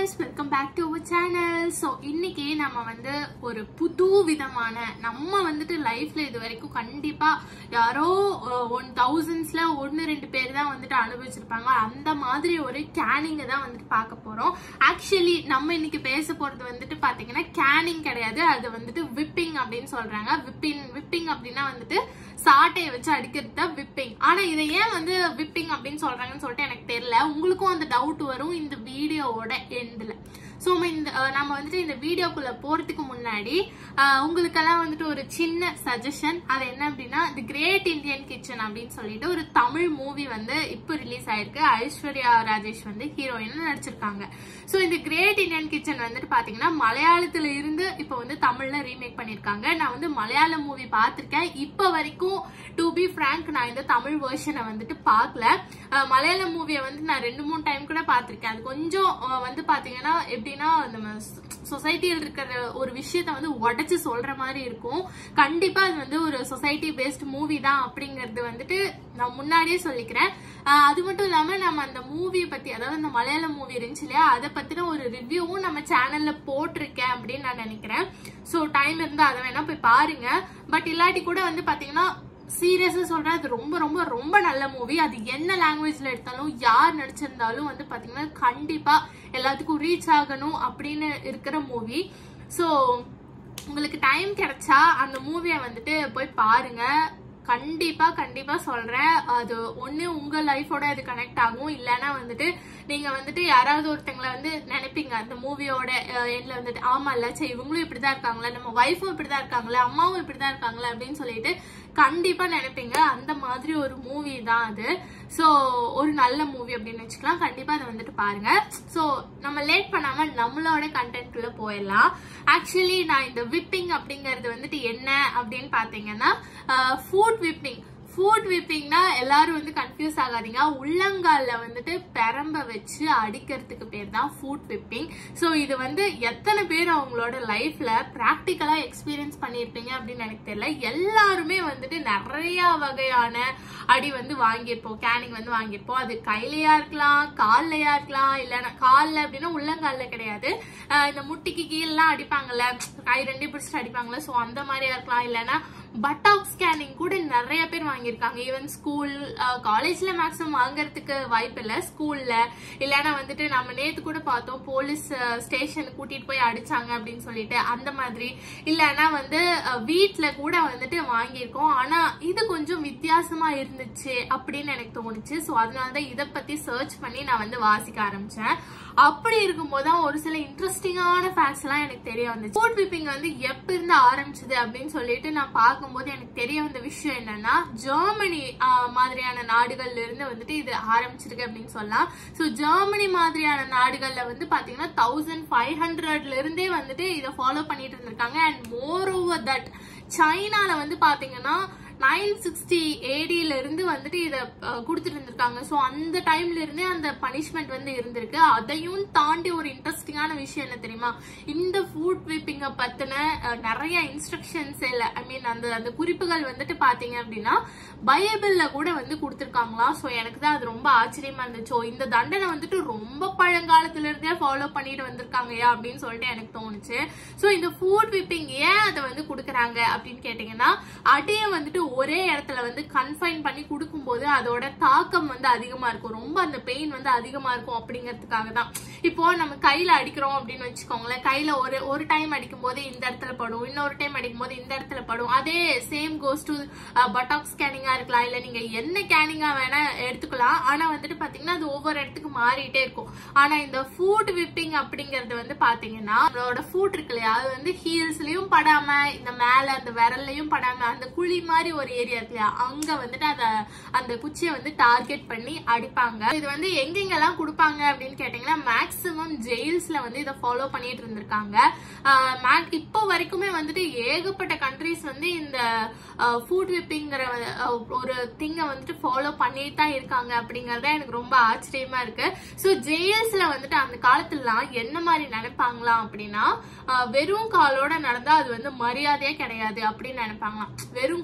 guys welcome back to our channel so இன்னைக்கு நம்ம வந்து ஒரு புது விதமான நம்ம வந்துட்டு லைஃப்ல இது வரைக்கும் கண்டிப்பா யாரோ ஒன் தௌசண்ட்ஸ்ல ஒன்னு ரெண்டு பேர் தான் வந்துட்டு அனுபவிச்சிருப்பாங்க அந்த மாதிரி ஒரு கேனிங்க தான் வந்துட்டு பார்க்க போறோம் ஆக்சுவலி நம்ம இன்னைக்கு பேச போறது வந்துட்டு பாத்தீங்கன்னா கேனிங் கிடையாது அது வந்துட்டு விப்பிங் அப்படின்னு சொல்றாங்க விப்பிங் விப்பிங் அப்படின்னா வந்துட்டு சாட்டையை வச்சு அடிக்கிறது தான் விப்பிங் ஆனா இதை ஏன் வந்து விப்பிங் அப்படின்னு சொல்றாங்கன்னு சொல்லிட்டு எனக்கு தெரியல உங்களுக்கும் அந்த டவுட் வரும் இந்த வீடியோவோட எண்ட்ல ஸோ இந்த அஹ், நம்ம வந்துட்டு இந்த வீடியோக்குள்ள போறதுக்கு முன்னாடி அஹ், உங்களுக்கெல்லாம் வந்துட்டு ஒரு சின்ன சஜஷன் அது என்ன அப்படின்னா தி கிரேட் இந்தியன் கிச்சன் அப்படின்னு சொல்லிட்டு ஒரு தமிழ் மூவி வந்து இப்போ ரிலீஸ் ஆயிருக்கு ஐஸ்வர்யா ராஜேஷ் வந்து ஹீரோயின் நடிச்சிருக்காங்க ஸோ இந்த கிரேட் இந்தியன் கிச்சன் வந்துட்டு பாத்தீங்கன்னா மலையாளத்துல இருந்து இப்போ வந்து தமிழ்ல ரீமேக் பண்ணிருக்காங்க நான் வந்து மலையாள மூவி பார்த்திருக்கேன் இப்போ வரைக்கும் டு பி ஃப்ராங்க் நான் இந்த தமிழ் வெர்ஷனை வந்துட்டு பார்க்கல அஹ் மலையாள மூவியை வந்து நான் ரெண்டு மூணு டைம் கூட பார்த்திருக்கேன் அது கொஞ்சம் அஹ் வந்து பாத்தீங்கன்னா எப்படின்னா நம்ம சொசைட்டியில் இருக்கிற ஒரு விஷயத்த வந்து உடைச்சு சொல்ற மாதிரி இருக்கும் கண்டிப்பா அது வந்து ஒரு சொசைட்டி பேஸ்ட் மூவி தான் அப்படிங்கறது வந்துட்டு நான் முன்னாடியே சொல்லிக்கிறேன் அஹ் அது மட்டும் இல்லாம நம்ம அந்த மூவியை பத்தி அதாவது அந்த மலையாள மூவி இருந்துச்சு இல்லையா அதை பத்தின ஒரு ரிவ்யூவும் நம்ம சேனல்ல போட்டிருக்கேன் அப்படின்னு நான் நினைக்கிறேன் ஸோ டைம் இருந்தா அதை வேணா போய் பாருங்க பட் இல்லாட்டி கூட வந்து பாத்தீங்கன்னா சீரியஸா சொல்றேன் அது ரொம்ப ரொம்ப ரொம்ப நல்ல மூவி அது என்ன லாங்குவேஜ்ல எடுத்தாலும் யார் நடிச்சிருந்தாலும் வந்து பாத்தீங்கன்னா கண்டிப்பா எல்லாத்துக்கும் ரீச் ஆகணும் அப்படின்னு இருக்கிற மூவி ஸோ உங்களுக்கு டைம் கிடைச்சா அந்த மூவியை வந்துட்டு போய் பாருங்க கண்டிப்பா கண்டிப்பா சொல்றேன் அது ஒண்ணு உங்க லைஃபோட அது கனெக்ட் ஆகும் இல்லைன்னா வந்துட்டு நீங்க வந்துட்டு யாராவது ஒருத்தங்களை வந்து நினைப்பீங்க அந்த மூவியோட எண்ட்ல வந்துட்டு ஆமா இல்ல சரி இவங்களும் இப்படிதான் இருக்காங்களா நம்ம ஒய்ஃபும் இப்படிதான் இருக்காங்களா அம்மாவும் இப்படிதான் இருக்காங்களா அப்படின்னு சொல்லிட்டு கண்டிப்பா நினைப்பீங்க அந்த மாதிரி ஒரு மூவி தான் அது சோ ஒரு நல்ல மூவி அப்படின்னு வச்சுக்கலாம் கண்டிப்பா அதை வந்துட்டு பாருங்க சோ நம்ம லேட் பண்ணாம நம்மளோட கண்டென்ட்குள்ள போயிடலாம் ஆக்சுவலி நான் இந்த விப்பிங் அப்படிங்கறது வந்துட்டு என்ன அப்படின்னு பாத்தீங்கன்னா ஃபுட் விப்பிங் ஃபுட் விப்பிங்னா எல்லாரும் வந்து கன்ஃபியூஸ் ஆகாதீங்க உள்ளங்கால்ல வந்துட்டு பெரம்ப வச்சு அடிக்கிறதுக்கு பேர் தான் ஃபுட் விப்பிங் ஸோ இது வந்து எத்தனை பேர் அவங்களோட லைஃப்ல ப்ராக்டிக்கலா எக்ஸ்பீரியன்ஸ் பண்ணியிருப்பீங்க அப்படின்னு எனக்கு தெரியல எல்லாருமே வந்துட்டு நிறைய வகையான அடி வந்து வாங்கியிருப்போம் கேனிங் வந்து வாங்கியிருப்போம் அது கையிலயா இருக்கலாம் கால்லையா இருக்கலாம் இல்லைன்னா கால்ல அப்படின்னா உள்ளங்கால்ல கிடையாது அஹ் இந்த முட்டிக்கு கீழெல்லாம் அடிப்பாங்கல்ல கை ரெண்டையும் பிடிச்சிட்டு அடிப்பாங்கல்ல ஸோ அந்த மாதிரியா இருக்கலாம் இல்லைன்னா பட்டாக் ஸ்கேனிங் கூட நிறைய பேர் வாங்கியிருக்காங்க ஈவன் ஸ்கூல் காலேஜ்ல மேக்ஸிமம் வாங்குறதுக்கு வாய்ப்பு இல்லை ஸ்கூல்ல இல்லைன்னா வந்துட்டு நம்ம நேத்து கூட பார்த்தோம் போலீஸ் ஸ்டேஷன் கூட்டிட்டு போய் அடிச்சாங்க அப்படின்னு சொல்லிட்டு அந்த மாதிரி இல்லைன்னா வந்து அஹ், வீட்ல கூட வந்துட்டு வாங்கியிருக்கோம் ஆனா இது கொஞ்சம் வித்தியாசமா இருந்துச்சு அப்படின்னு எனக்கு தோணுச்சு ஸோ அதனாலதான் இதை பத்தி சர்ச் பண்ணி நான் வந்து வாசிக்க ஆரம்பிச்சேன் அப்படி இருக்கும்போது தான் ஒரு சில இன்ட்ரெஸ்டிங்கான ஃபேக்ட்ஸ் எல்லாம் எனக்கு தெரிய வந்துச்சு ஃபுட் விப்பிங் வந்து எப்ப இருந்து ஆரம்பிச்சது அப்படின்னு சொல்லிட்டு நான் பார்க்கும்போது எனக்கு தெரிய வந்த விஷயம் என்னன்னா ஜெர்மனி ஆஹ், மாதிரியான நாடுகள்ல இருந்து வந்துட்டு இது ஆரம்பிச்சிருக்கு அப்படின்னு சொல்லலாம் ஸோ ஜெர்மனி மாதிரியான நாடுகள்ல வந்து பாத்தீங்கன்னா தௌசண்ட் ஃபைவ் ஹண்ட்ரட்ல இருந்தே வந்துட்டு இதை ஃபாலோ பண்ணிட்டு இருந்திருக்காங்க அண்ட் மோர் ஓவர் தட் சைனால வந்து பாத்தீங்கன்னா நைன் சிக்ஸ்டி ஏடியில இருந்து வந்துட்டு இதை கொடுத்துட்டு இருந்திருக்காங்க ஸோ அந்த டைம்ல இருந்தே அந்த பனிஷ்மெண்ட் வந்து இருந்திருக்கு அதையும் தாண்டி ஒரு இன்ட்ரெஸ்டிங்கான விஷயம் என்ன தெரியுமா இந்த ஃபுட் விப்பிங்க பத்தின அஹ், நிறைய இன்ஸ்ட்ரக்ஷன்ஸ் இல்ல ஐ மீன் அந்த அந்த குறிப்புகள் வந்துட்டு பாத்தீங்க அப்படின்னா பைபிள்ல கூட வந்து கொடுத்துருக்காங்களாம் ஸோ எனக்கு தான் அது ரொம்ப ஆச்சரியமா இருந்துச்சு ஓ, இந்த தண்டனை வந்துட்டு ரொம்ப பழங்காலத்துல இருந்தே ஃபாலோ பண்ணிட்டு வந்திருக்காங்கயா அப்படின்னு சொல்லிட்டு எனக்கு தோணுச்சு ஸோ இந்த ஃபுட் விப்பிங் ஏன் அதை வந்து கொடுக்குறாங்க அப்படின்னு கேட்டீங்கன்னா அடியை வந்துட்டு ஒரே இடத்துல வந்து கன்ஃபைன் பண்ணி கொடுக்கும்போது அதோட தாக்கம் வந்து அதிகமா இருக்கும் ரொம்ப அந்த பெயின் வந்து அதிகமா இருக்கும் அப்படிங்கிறதுக்காக தான் இப்போ நம்ம கையில அடிக்கிறோம் அப்படின்னு வச்சுக்கோங்களேன் கையில ஒரு ஒரு டைம் அடிக்கும் போது இந்த இடத்துல படும் இன்னொரு டைம் அடிக்கும் போது இந்த இடத்துல படும் அதே சேம் கோஸ் டு பட்டாக் ஸ்கேனிங்கா இருக்கலாம் இல்ல நீங்க என்ன கேனிங்கா வேணா எடுத்துக்கலாம் ஆனா வந்துட்டு பாத்தீங்கன்னா அது ஒவ்வொரு இடத்துக்கு மாறிட்டே இருக்கும் ஆனா இந்த ஃபுட் விப்பிங் அப்படிங்கறது வந்து பாத்தீங்கன்னா நம்மளோட ஃபுட் இருக்கு இல்லையா அது வந்து ஹீல்ஸ்லயும் படாம இந்த மேல அந்த விரல்லையும் படாம அந்த குழி மாதிரி ஒரு ஏரியா இருக்கு இல்லையா அங்க வந்துட்டு அத அந்த குச்சியை வந்து டார்கெட் பண்ணி அடிப்பாங்க இது வந்து எங்கெங்கெல்லாம் கொடுப்பாங்க அப்படின்னு கேட்டீங்கன்னா மேக்சிமம் ஜெயில்ஸ்ல வந்து இதை ஃபாலோ பண்ணிட்டு இருந்திருக்காங்க ஆஹ் mac- இப்போ வரைக்குமே வந்துட்டு ஏகப்பட்ட கண்ட்ரிஸ் வந்து இந்த ஃபுட் விப்பிங்கிற ஒரு திங்கை வந்துட்டு ஃபாலோ பண்ணிட்டு தான் இருக்காங்க அப்படிங்கறத எனக்கு ரொம்ப ஆச்சரியமா இருக்கு ஸோ ஜெயில்ஸ்ல வந்துட்டு அந்த காலத்துலலாம் என்ன மாதிரி நினைப்பாங்களாம் அப்படின்னா ஆஹ் வெறும் காலோட நடந்தா அது வந்து மரியாதையே கிடையாது அப்படின்னு நினைப்பாங்களாம் வெறும் காலோட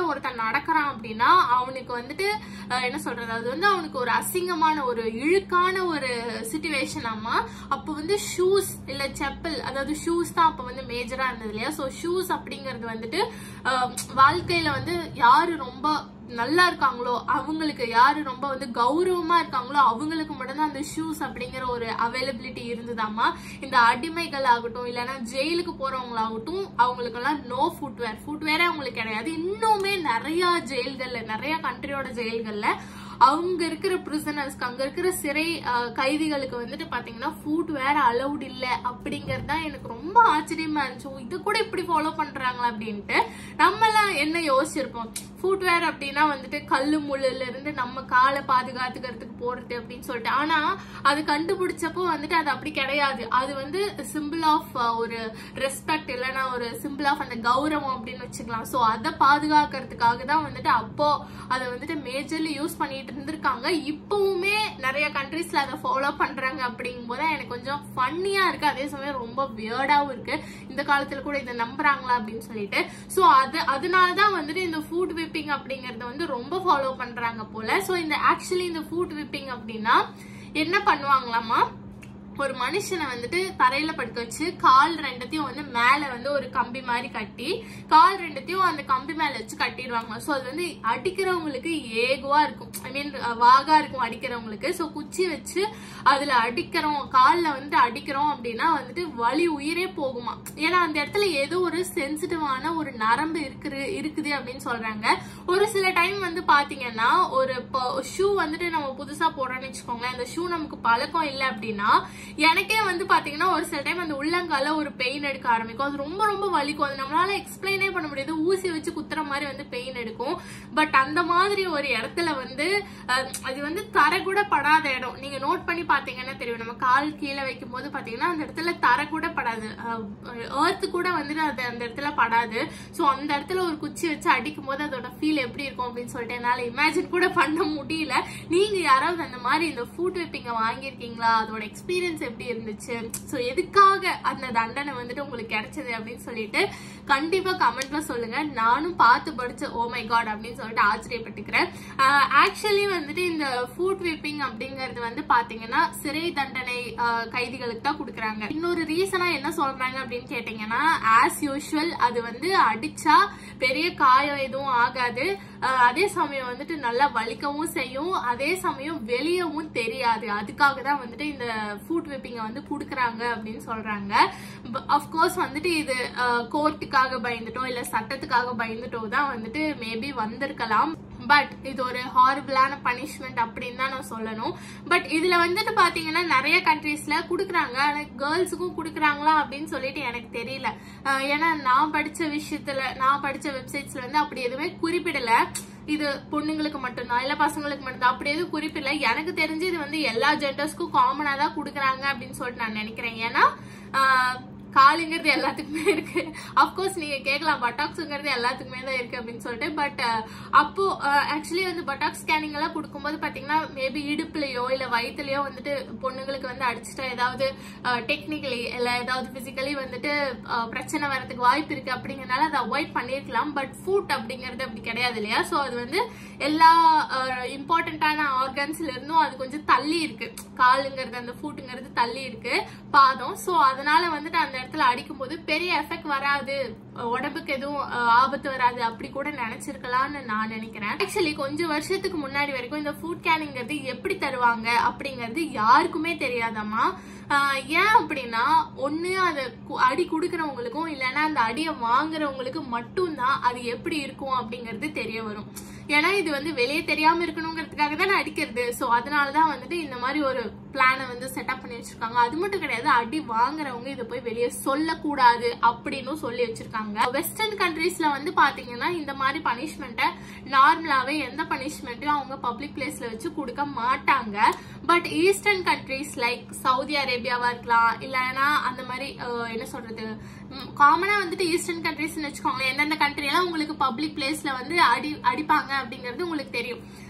ஒருத்தன் நடக்கிறான் அப்படின்னா அவனுக்கு வந்துட்டு அஹ், என்ன சொல்றது அது வந்து அவனுக்கு ஒரு அசிங்கமான ஒரு இழுக்கான ஒரு சுச்சுவேஷன் ஆமா அப்போ வந்து ஷூஸ் இல்ல செப்பல் அதாவது ஷூஸ் தான் அப்ப வந்து மேஜரா இருந்தது இல்லையா ஸோ ஷூஸ் அப்படிங்கிறது வந்துட்டு அஹ், வாழ்க்கையில வந்து யாரு ரொம்ப நல்லா இருக்காங்களோ அவங்களுக்கு யாரு ரொம்ப வந்து கௌரவமா இருக்காங்களோ அவங்களுக்கு மட்டும்தான் அந்த ஷூஸ் அப்படிங்கிற ஒரு அவைலபிலிட்டி இருந்ததாமா இந்த அடிமைகள் ஆகட்டும் இல்லைன்னா ஜெயிலுக்கு போறவங்களாகட்டும் அவங்களுக்கு எல்லாம் நோ ஃபுட்வேர் ஃபுட்வேரே அவங்களுக்கு கிடையாது இன்னுமே நிறைய ஜெயில்கள்ல நிறைய கண்ட்ரியோட ஜெயில்கள்ல அவங்க இருக்கிற பிரிசனர்ஸ்க்கு அங்க இருக்கிற சிறை அஹ், கைதிகளுக்கு வந்துட்டு பாத்தீங்கன்னா ஃபுட் வேற அலௌட் இல்ல அப்படிங்கறது தான் எனக்கு ரொம்ப ஆச்சரியமா இருந்துச்சு ஓ, இது கூட இப்படி ஃபாலோ பண்றாங்களா அப்படின்ட்டு நம்ம எல்லாம் என்ன யோசிச்சிருப்போம் ஃபுட் வேர் அப்படின்னா வந்துட்டு கல்லு முள்ளுல இருந்து நம்ம காலை பாதுகாத்துக்கிறதுக்கு போறது அப்படின்னு சொல்லிட்டு ஆனா அது கண்டுபிடிச்சப்போ வந்துட்டு அது அப்படி கிடையாது அது வந்து சிம்பிள் ஆஃப் ஒரு ரெஸ்பெக்ட் இல்லைன்னா ஒரு சிம்பிள் ஆஃப் அந்த கௌரவம் அப்படின்னு வச்சுக்கலாம் சோ அதை பாதுகாக்கிறதுக்காக தான் வந்துட்டு அப்போ அதை வந்துட்டு மேஜர்லி யூஸ் பண்ணிட்டு இருந்திருக்காங்க இப்பவுமே நிறைய கண்ட்ரீஸ்ல அதை ஃபாலோ பண்றாங்க அப்படிங்கும் போது எனக்கு கொஞ்சம் ஃபன்னியா இருக்கு அதே சமயம் ரொம்ப வியர்டாவும் இருக்கு இந்த காலத்துல கூட இதை நம்புறாங்களா அப்படின்னு சொல்லிட்டு சோ அது அதனாலதான் வந்துட்டு இந்த ஃபுட் விப்பிங் அப்படிங்கறத வந்து ரொம்ப ஃபாலோ பண்றாங்க போல சோ இந்த ஆக்சுவலி இந்த ஃபுட் விப்பிங் அப்படின்னா என்ன பண்ணுவாங்களாமா ஒரு மனுஷனை வந்துட்டு தரையில படுக்க வச்சு கால் ரெண்டத்தையும் வந்து மேல வந்து ஒரு கம்பி மாதிரி கட்டி கால் ரெண்டத்தையும் அந்த கம்பி மேல வச்சு கட்டிடுவாங்க சோ அது வந்து அடிக்கிறவங்களுக்கு ஏகுவா இருக்கும் ஐ மீன் வாகா இருக்கும் அடிக்கிறவங்களுக்கு சோ குச்சி வச்சு அதுல அடிக்கிறோம் கால்ல வந்து அடிக்கிறோம் அப்படின்னா வந்துட்டு வலி உயிரே போகுமா ஏன்னா அந்த இடத்துல ஏதோ ஒரு சென்சிட்டிவான ஒரு நரம்பு இருக்குது இருக்குது அப்படின்னு சொல்றாங்க ஒரு சில டைம் வந்து பாத்தீங்கன்னா ஒரு ஷூ வந்துட்டு நம்ம புதுசா போடுறோம்னு வச்சுக்கோங்களேன் அந்த ஷூ நமக்கு பழக்கம் இல்லை அப்படின்னா எனக்கே வந்து பாத்தீங்கன்னா ஒரு சில டைம் அந்த உள்ளங்கால ஒரு பெயின் எடுக்க ஆரம்பிக்கும் அது ரொம்ப ரொம்ப வலிக்கும் அது நம்மளால எக்ஸ்பிளைனே பண்ண முடியாது ஊசி வச்சு குத்துற மாதிரி வந்து பெயின் எடுக்கும் பட் அந்த மாதிரி ஒரு இடத்துல வந்து அஹ், அது வந்து தரை கூட படாத இடம் நீங்க நோட் பண்ணி பாத்தீங்கன்னா தெரியும் நம்ம கால் கீழே வைக்கும் போது பாத்தீங்கன்னா அந்த இடத்துல தரை கூட படாது ஏர்த்து கூட வந்துட்டு அது அந்த இடத்துல படாது சோ அந்த இடத்துல ஒரு குச்சி வச்சு அடிக்கும் போது அதோட ஃபீல் எப்படி இருக்கும் அப்படின்னு சொல்லிட்டு என்னால இமேஜின் கூட பண்ண முடியல நீங்க யாராவது அந்த மாதிரி இந்த ஃபுட் வெப்பிங்க வாங்கியிருக்கீங்களா அதோட எக்ஸ்பீரியன்ஸ் எப்படி இருந்துச்சு சோ எதுக்காக அந்த தண்டனை வந்துட்டு உங்களுக்கு கிடைச்சது அப்படின்னு சொல்லிட்டு கண்டிப்பா கமெண்ட்ல சொல்லுங்க நானும் பார்த்து படிச்ச ஓ மை காட் அப்படின்னு சொல்லிட்டு ஆச்சரியப்பட்டுக்கிறேன் ஆக்சுவலி வந்துட்டு இந்த ஃபுட் விப்பிங் அப்படிங்கறது வந்து பாத்தீங்கன்னா சிறை தண்டனை ஆஹ், கைதிகளுக்கு தான் கொடுக்குறாங்க இன்னொரு ரீசனா என்ன சொல்றாங்க அப்படின்னு கேட்டீங்கன்னா ஆஸ் யூஷுவல் அது வந்து அடிச்சா பெரிய காயம் எதுவும் ஆகாது ஆஹ், அதே சமயம் வந்துட்டு நல்லா வலிக்கவும் செய்யும் அதே சமயம் வெளியவும் தெரியாது அதுக்காக தான் வந்துட்டு இந்த ஃபுட் விப்பிங்க வந்து கொடுக்குறாங்க அப்படின்னு சொல்றாங்க அஃப்கோர்ஸ் வந்துட்டு இது கோர்ட்டுக்காக பயந்துட்டோ இல்ல சட்டத்துக்காக பயந்துட்டோ தான் வந்துட்டு மேபி வந்திருக்கலாம் பட் இது ஒரு ஹாரிபிளான பனிஷ்மெண்ட் அப்படின்னு தான் நான் சொல்லணும் பட் இதுல வந்துட்டு பாத்தீங்கன்னா நிறைய கண்ட்ரீஸ்ல குடுக்குறாங்க ஆனா கேர்ள்ஸுக்கும் குடுக்குறாங்களா அப்படின்னு சொல்லிட்டு எனக்கு தெரியல அஹ் ஏன்னா நான் படிச்ச விஷயத்துல நான் படிச்ச வெப்சைட்ஸ்ல வந்து அப்படி எதுவுமே குறிப்பிடல இது பொண்ணுங்களுக்கு மட்டும்தான் இல்ல பசங்களுக்கு மட்டும்தான் அப்படி எதுவும் குறிப்பிடல எனக்கு தெரிஞ்சு இது வந்து எல்லா ஜெண்டர்ஸ்க்கும் காமனா தான் குடுக்குறாங்க அப்படின்னு சொல்லிட்டு நான் நினைக்கிறேன் ஏன்னா ஆஹ் காலுங்கிறது எல்லாத்துக்குமே இருக்கு அப்கோர்ஸ் நீங்க கேட்கலாம் பட்டாக்ஸ்ங்கிறது எல்லாத்துக்குமே தான் இருக்கு அப்படின்னு சொல்லிட்டு பட் அப்போ ஆக்சுவலி வந்து பட்டாக்ஸ் ஸ்கேனிங் எல்லாம் கொடுக்கும்போது பாத்தீங்கன்னா மேபி இடுப்புலயோ இல்ல வயிற்றுலயோ வந்துட்டு பொண்ணுங்களுக்கு வந்து அடிச்சுட்டா ஏதாவது டெக்னிக்கலி இல்ல ஏதாவது பிசிக்கலி வந்துட்டு அஹ், பிரச்சனை வரதுக்கு வாய்ப்பு இருக்கு அப்படிங்கறனால அதை அவாய்ட் பண்ணிருக்கலாம் பட் ஃபுட் அப்படிங்கறது அப்படி கிடையாது இல்லையா சோ அது வந்து எல்லா இம்பார்ட்டன்டான ஆர்கன்ஸ்ல இருந்தும் அது கொஞ்சம் தள்ளி இருக்கு காலுங்கிறது அந்த ஃபுட்டுங்கிறது தள்ளி இருக்கு பாதம் சோ அதனால வந்துட்டு அந்த இடத்துல அடிக்கும்போது பெரிய எஃபெக்ட் வராது உடம்புக்கு எதுவும் அஹ், ஆபத்து வராது அப்படி கூட நினைச்சிருக்கலாம்னு நான் நினைக்கிறேன் ஆக்சுவலி கொஞ்சம் வருஷத்துக்கு முன்னாடி வரைக்கும் இந்த ஃபுட் கேனிங்கிறது எப்படி தருவாங்க அப்படிங்கிறது யாருக்குமே தெரியாதாமா ஆஹ் ஏன் அப்படின்னா ஒண்ணு அதை கு- அடி குடுக்கறவங்களுக்கும் இல்லைன்னா அந்த அடியை வாங்குறவங்களுக்கு மட்டும்தான் அது எப்படி இருக்கும் அப்படிங்கிறது தெரிய வரும் ஏன்னா இது வந்து வெளியே தெரியாம இருக்கணுங்கிறதுக்காக தான் அடிக்கிறது சோ அதனாலதான் வந்துட்டு இந்த மாதிரி ஒரு பிளானை வந்து செட்டப் பண்ணி வச்சிருக்காங்க அது மட்டும் கிடையாது அடி வாங்குறவங்க இதை போய் வெளியே சொல்லக்கூடாது அப்படின்னு சொல்லி வச்சிருக்காங்க வெஸ்டர்ன் கண்ட்ரீஸ்ல வந்து பாத்தீங்கன்னா இந்த மாதிரி பனிஷ்மெண்ட்டை நார்மலாவே எந்த பனிஷ்மெண்ட்டையும் அவங்க பப்ளிக் பிளேஸ்ல வச்சு கொடுக்க மாட்டாங்க but eastern countries like Saudi அரேபியாவா இருக்கலாம் இல்லைன்னா அந்த மாதிரி அஹ், என்ன சொல்றது காமனா வந்துட்டு ஈஸ்டர்ன் கண்ட்ரீஸ்னு வச்சுக்கோங்களேன் எந்தெந்த கண்ட்ரி எல்லாம் உங்களுக்கு பப்ளிக் பிளேஸ்ல வந்து அடி அடிப்பாங்க அப்படிங்கிறது உங்களுக்கு தெரியும்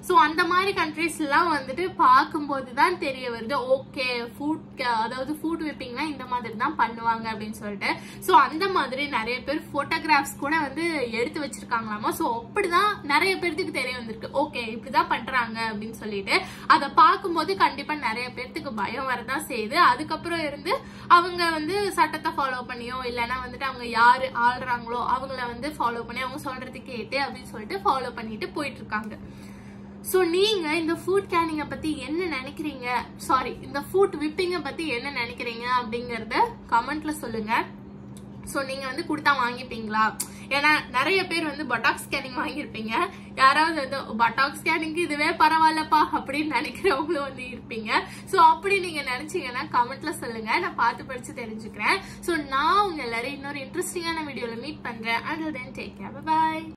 ஸோ அந்த மாதிரி கண்ட்ரீஸ்லாம் வந்துட்டு பார்க்கும்போது தான் தெரிய வருது ஓகே ஃபுட் அதாவது ஃபுட் விப்பிங்னா இந்த மாதிரி தான் பண்ணுவாங்க அப்படின்னு சொல்லிட்டு ஸோ அந்த மாதிரி நிறைய பேர் போட்டோகிராஃப்ஸ் கூட வந்து எடுத்து வச்சிருக்காங்களாமா ஸோ அப்படிதான் நிறைய பேர்த்துக்கு தெரிய வந்திருக்கு ஓகே இப்படிதான் பண்றாங்க அப்படின்னு சொல்லிட்டு அதை பார்க்கும்போது கண்டிப்பா நிறைய பேர்த்துக்கு பயம் வரதான் செய்யுது அதுக்கப்புறம் இருந்து அவங்க வந்து சட்டத்தை ஃபாலோ பண்ணியோ இல்லைன்னா வந்துட்டு அவங்க யாரு ஆள்றாங்களோ அவங்கள வந்து ஃபாலோ பண்ணி அவங்க சொல்றது கேட்டு அப்படின்னு சொல்லிட்டு ஃபாலோ பண்ணிட்டு போயிட்டு இருக்காங்க ஸோ நீங்க இந்த ஃபுட் கேனிங்கை பத்தி என்ன நினைக்கிறீங்க சாரி இந்த ஃபுட் விப்பிங்கை பத்தி என்ன நினைக்கிறீங்க அப்படிங்கறத கமெண்ட்ல சொல்லுங்க ஸோ நீங்க வந்து கொடுத்தா வாங்கிப்பீங்களா ஏன்னா நிறைய பேர் வந்து பட்டாக் ஸ்கேனிங் வாங்கியிருப்பீங்க யாராவது வந்து பட்டாக் ஸ்கேனிங்க்கு இதுவே பரவாயில்லப்பா அப்படின்னு நினைக்கிறவங்களும் வந்து இருப்பீங்க ஸோ அப்படி நீங்க நினைச்சீங்கன்னா கமெண்ட்ல சொல்லுங்க நான் பார்த்து படிச்சு தெரிஞ்சுக்கிறேன் ஸோ நான் உங்க எல்லாரும் இன்னொரு இன்ட்ரெஸ்டிங்கான வீடியோல மீட் பண்றேன் and then take care bye